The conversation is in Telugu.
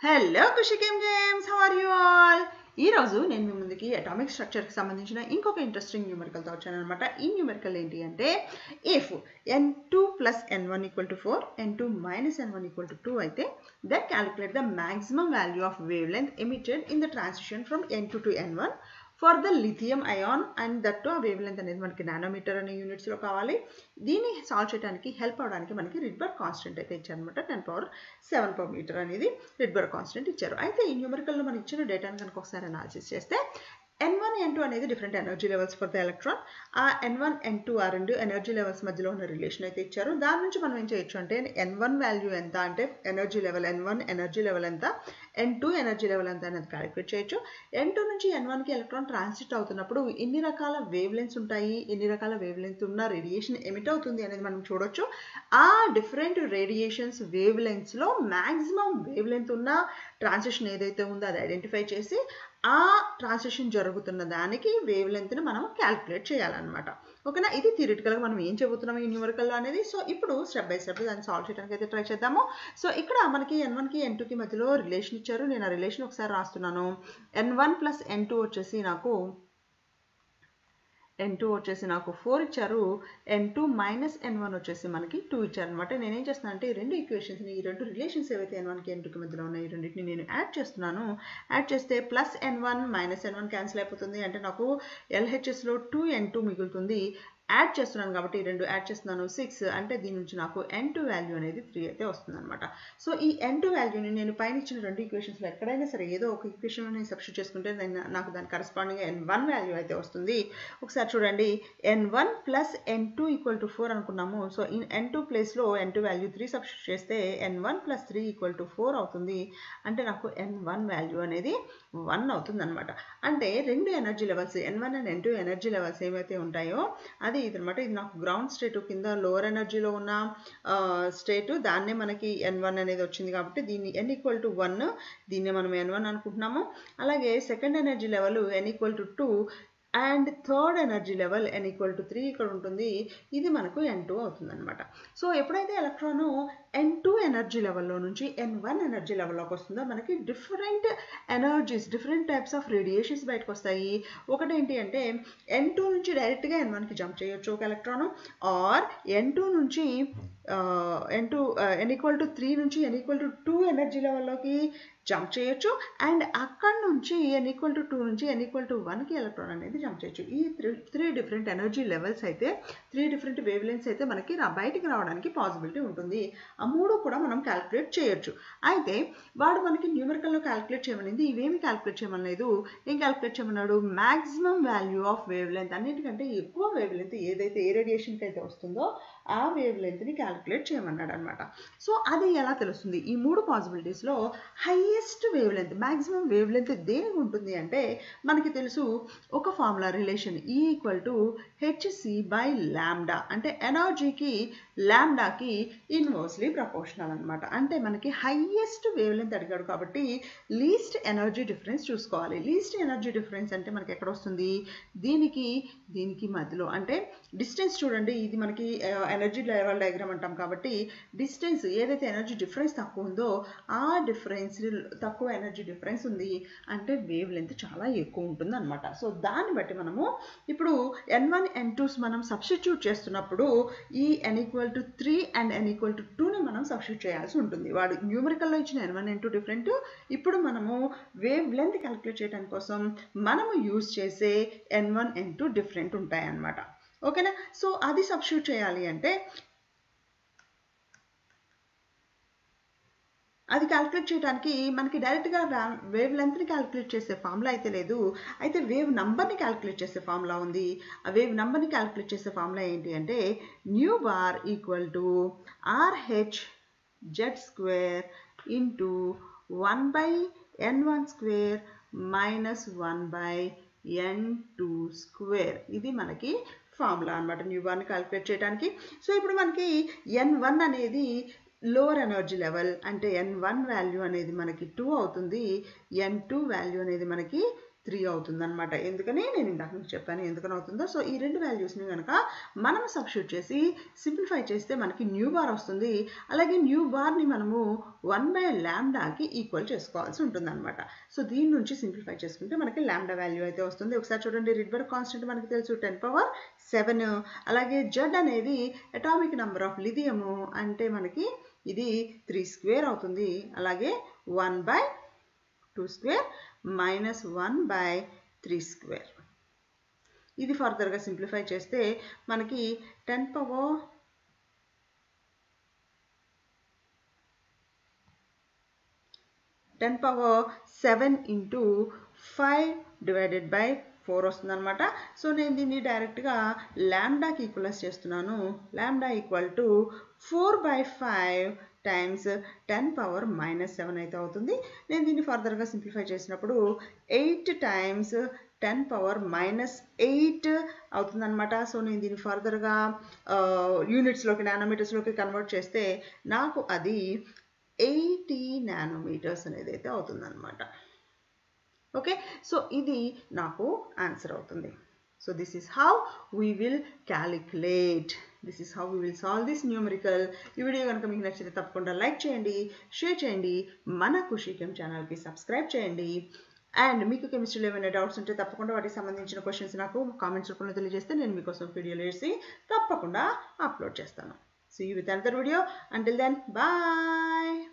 హలో కుషికేమ్ James how are you all ఈ రోజు నేను మీ ముందుకి అటామిక్ స్ట్రక్చర్కి సంబంధించిన ఇంకొక ఇంట్రెస్టింగ్ న్యూమరికల్తో వచ్చాను అనమాట ఈ న్యూమరికల్ ఏంటి అంటే if n two plus n one equal to four n two minus n one equal to two అయితే that calculate the maximum value of wavelength emitted in the transition from n two to n one for the lithium ion and that ah wavelength అనేది మనకి నానోమీటర్ అనే యూనిట్స్లో కావాలి దీన్ని సాల్వ్ చేయడానికి హెల్ప్ అవడానికి మనకి రిడ్బర్ కాన్స్టెంట్ అయితే ఇచ్చారనమాట ten power seven per metre అనేది రిడ్బర్ కాన్స్టెంట్ ఇచ్చారు అయితే ఈ న్యూమరికల్లో మనం ఇచ్చిన డేటాను కనుక ఒకసారి అనాలిసిస్ చేస్తే ఎన్ వన్ ఎన్ టూ అనేది different energy levels for the electron ah n one n two ఆ రెండు ఎనర్జీ లెవెల్స్ మధ్యలో ఉన్న రిలేషన్ అయితే ఇచ్చారు దాని నుంచి మనం ఏం చేయొచ్చు అంటే ఎన్ వన్ వాల్యూ ఎంత అంటే energy level n one energy level ఎంత ఎన్ టూ ఎనర్జీ లెవెల్ ఎంత అనేది క్యాలిక్యులేట్ చేయొచ్చు ఎన్ టూ నుంచి ఎన్ వన్కి ఎలక్ట్రాన్ ట్రాన్సిట్ అవుతున్నప్పుడు ఎన్ని రకాల వేవ్ లెన్స్ ఉంటాయి ఎన్ని రకాల వేవ్ లెంత్ ఉన్న రేడియేషన్ ఎమిట్ అవుతుంది అనేది మనం చూడొచ్చు ఆ డిఫరెంట్ రేడియేషన్స్ వేవ్ లెన్స్లో మ్యాక్సిమం వేవ్ లెంత్ ఉన్న ట్రాన్సిషన్ ఏదైతే ఉందో అది ఐడెంటిఫై చేసి ఆ ట్రాన్సిషన్ జరుగుతున్న దానికి వేవ్ లెంత్ని మనం క్యాల్కులేట్ చేయాలన్నమాట ఓకేనా ఇది థిరిటికల్గా మనం ఏం చెబుతున్నాం ఈ న్యూమరికల్లో అనేది సో ఇప్పుడు స్టెప్ బై స్టెప్ దాన్ని సాల్వ్ చేయడానికి అయితే ట్రై చేద్దాము సో ఇక్కడ మనకి ఎన్ వన్కి ఎన్ టూకి మధ్యలో రిలేషన్ ఇచ్చారు నేను ఆ రిలేషన్ ఒకసారి రాస్తున్నాను n one plus n two వచ్చేసి నాకు ఎన్ టూ వచ్చేసి నాకు ఫోర్ ఇచ్చారు n two minus n one వచ్చేసి మనకి టూ ఇచ్చారు అనమాట నేనేం చేస్తున్నాను అంటే ఈ రెండు ఈక్వేషన్స్ని ఈ రెండు రిలేషన్స్ ఏవైతే ఎన్ వన్కి ఎన్ టూకి మధ్యలో ఉన్నాయి ఈ రెండింటిని నేను యాడ్ చేస్తున్నాను యాడ్ చేస్తే plus n one minus n one cancel అయిపోతుంది అంటే నాకు ఎల్హెచ్ఎస్లో టూ ఎన్ టూ మిగులుతుంది యాడ్ చేస్తున్నాను కాబట్టి ఈ రెండు యాడ్ చేస్తున్నాను సిక్స్ అంటే దీని నుంచి నాకు ఎన్ టూ వాల్యూ అనేది త్రీ అయితే వస్తుంది అనమాట సో ఈ ఎన్ టూ వాల్యూని నేను పైన ఇచ్చిన రెండు ఈక్వేషన్స్లో ఎక్కడైనా సరే ఏదో ఒక ఈక్వేషన్ నేను సబ్స్టిట్యూట్ చేసుకుంటే నేను నాకు దాని కరస్పాండింగ్ ఎన్ వన్ వాల్యూ అయితే వస్తుంది ఒకసారి చూడండి n one plus n two equal to four అనుకున్నాము సో ఇన్ ఎన్ టూ ప్లేస్లో n two value three substitute చేస్తే n one plus three equal to four అవుతుంది అంటే నాకు ఎన్ వన్ వాల్యూ అనేది వన్ అవుతుంది అనమాట అంటే రెండు energy levels n one and n two energy levels ఏమైతే ఉంటాయో అది ఇదనమాట ఇది నాకు గ్రౌండ్ స్టేట్ కింద లోవర్ ఎనర్జీలో ఉన్న స్టేట్ దాన్నే మనకి ఎన్ వన్ అనేది వచ్చింది కాబట్టి దీన్ని ఎన్ ఈక్వల్ టు వన్ దీన్నే మనం ఎన్ వన్ అనుకుంటున్నాము అలాగే second energy level n equal to two and third energy level n equal to three ఇక్కడ ఉంటుంది ఇది మనకు ఎన్ టూ అవుతుంది అనమాట సో ఎప్పుడైతే ఎలక్ట్రాను ఎన్ టూ ఎనర్జీ లెవెల్లో నుంచి ఎన్ వన్ ఎనర్జీ లెవెల్లోకి వస్తుందో మనకి different energies different types of radiations బయటకు వస్తాయి ఒకటి ఏంటి అంటే ఎన్ టూ నుంచి డైరెక్ట్గా ఎన్ వన్కి జంప్ చేయొచ్చు ఒక ఎలక్ట్రాను ఆర్ ఎన్ టూ నుంచి n two n equal to three నుంచి n equal to two energy లెవెల్లోకి జంప్ చేయొచ్చు అండ్ అక్కడ నుంచి ఎన్ ఈక్వల్ టు టూ నుంచి ఎన్ ఈక్వల్ టు వన్కి ఎలక్ట్రాన్ అనేది జంప్ చేయొచ్చు ఈ three three different energy levels అయితే త్రీ డిఫరెంట్ వేవ్ లెన్స్ అయితే మనకి బయటికి రావడానికి పాసిబిలిటీ ఉంటుంది ఆ మూడు కూడా మనం క్యాలిక్యులేట్ చేయొచ్చు అయితే వాడు మనకి న్యూమరికల్లో క్యాలిక్యులేట్ చేయమనింది ఇవేమి క్యాలిక్యులేట్ చేయమనలేదు ఏం క్యాలిక్యులేట్ చేయమన్నాడు maximum value of wavelength అన్నిటికంటే ఎక్కువ వేవ్ లెంత్ ఏదైతే ఏ రేడియేషన్కి అయితే వస్తుందో ఆ వేవ్ లెంత్ని క్యాలిక్యులేట్ చేయమన్నాడు అనమాట సో అది ఎలా తెలుస్తుంది ఈ మూడు పాసిబిలిటీస్లో highest wavelength maximum wavelength దేనికి ఉంటుంది అంటే మనకి తెలుసు ఒక formula relation E equal to h c by lambda అంటే ఎనర్జీకి ల్యాండాకి ఇన్వర్స్లీ ప్రపోర్షనల్ అనమాట అంటే మనకి హైయెస్ట్ వేవ్ లెంత్ అడిగాడు కాబట్టి లీస్ట్ ఎనర్జీ డిఫరెన్స్ చూసుకోవాలి లీస్ట్ ఎనర్జీ డిఫరెన్స్ అంటే మనకి ఎక్కడ వస్తుంది దీనికి దీనికి మధ్యలో అంటే డిస్టెన్స్ చూడండి ఇది మనకి ఎనర్జీ లెవెల్ డయాగ్రామ్ అంటాం కాబట్టి డిస్టెన్స్ ఏదైతే ఎనర్జీ డిఫరెన్స్ తక్కువ ఉందో ఆ డిఫరెన్స్ తక్కువ ఎనర్జీ డిఫరెన్స్ ఉంది అంటే వేవ్ లెంత్ చాలా ఎక్కువ ఉంటుంది అనమాట సో దాన్ని బట్టి మనము ఇప్పుడు ఎన్ వన్ ఎన్ టూస్ మనం సబ్స్టిట్యూట్ చేస్తున్నప్పుడు ఈ n equal to three and n equal to టూని మనం సబ్స్టిట్యూట్ చేయాల్సి ఉంటుంది వాడు న్యూమరికల్లో ఇచ్చిన n one n two different ఇప్పుడు మనము వేవ్ లెంత్ క్యాలిక్యులేట్ చేయడం కోసం మనము యూజ్ చేసే n one n two different ఉంటాయి అన్నమాట ఓకేనా సో అది సబ్స్టిట్యూట్ చేయాలి అంటే అది క్యాలిక్యులేట్ చేయడానికి మనకి డైరెక్ట్గా వేవ్ లెంత్ని క్యాలిక్యులేట్ చేసే ఫార్ములా అయితే లేదు అయితే వేవ్ నంబర్ని క్యాలిక్యులేట్ చేసే ఫార్ములా ఉంది ఆ వేవ్ నంబర్ని క్యాలిక్యులేట్ చేసే ఫార్ములా ఏంటి అంటే nu bar equal to R H Z square into one by n one square minus one by n two square ఇది మనకి ఫార్ములా అనమాట న్యూ బార్ని క్యాలిక్యులేట్ చేయడానికి సో ఇప్పుడు మనకి ఎన్ వన్ అనేది లోవర్ ఎనర్జీ లెవెల్ అంటే ఎన్ వన్ వాల్యూ అనేది మనకి టూ అవుతుంది ఎన్ టూ వాల్యూ అనేది మనకి త్రీ అవుతుందన్నమాట ఎందుకని నేను ఇందాక మీకు చెప్పాను ఎందుకని అవుతుందో సో ఈ రెండు వాల్యూస్ని కనుక మనం సబ్స్టిట్యూట్ చేసి సింప్లిఫై చేస్తే మనకి న్యూ బార్ వస్తుంది అలాగే న్యూ బార్ని మనము వన్ బై ల్యాండాకి ఈక్వల్ చేసుకోవాల్సి ఉంటుందన్నమాట సో దీని నుంచి సింప్లిఫై చేసుకుంటే మనకి ల్యాండా వాల్యూ అయితే వస్తుంది ఒకసారి చూడండి రిడ్బర్గ్ కాన్స్టెంట్ మనకి తెలుసు టెన్ పవర్ సెవెన్ అలాగే జడ్ అనేది అటామిక్ నెంబర్ ఆఫ్ లిథియము అంటే మనకి ఇది త్రీ స్క్వేర్ అవుతుంది అలాగే one by two square minus one by three square ఇది ఫర్దర్గా సింప్లిఫై చేస్తే మనకి ten power ten power seven into five divided by four వస్తుందన్నమాట సో నేను దీన్ని డైరెక్ట్గా ల్యాండాకి ఈక్వలైజ్ చేస్తున్నాను lambda equal to four by five times ten power minus seven అయితే అవుతుంది నేను దీన్ని ఫర్దర్గా సింప్లిఫై చేసినప్పుడు eight times ten power minus eight అవుతుందన్నమాట సో నేను దీన్ని ఫర్దర్గా యూనిట్స్లోకి నానోమీటర్స్లోకి కన్వర్ట్ చేస్తే నాకు అది ఎయిటీ నానోమీటర్స్ అనేది అయితే అవుతుందన్నమాట ఓకే సో ఇది నాకు ఆన్సర్ అవుతుంది so this is how we will calculate this is how we will solve this numerical ఈ వీడియో కనుక మీకు నచ్చితే తప్పకుండా లైక్ చేయండి షేర్ చేయండి మన ఖుషీకెం ఛానల్కి సబ్స్క్రైబ్ చేయండి అండ్ మీకు కెమిస్ట్రీలో ఏమైనా డౌట్స్ ఉంటే తప్పకుండా వాటికి సంబంధించిన క్వశ్చన్స్ నాకు కామెంట్స్ రూపంలో తెలియజేస్తే నేను మీకోసం వీడియోలు వేసి తప్పకుండా అప్లోడ్ చేస్తాను see you with another video until then bye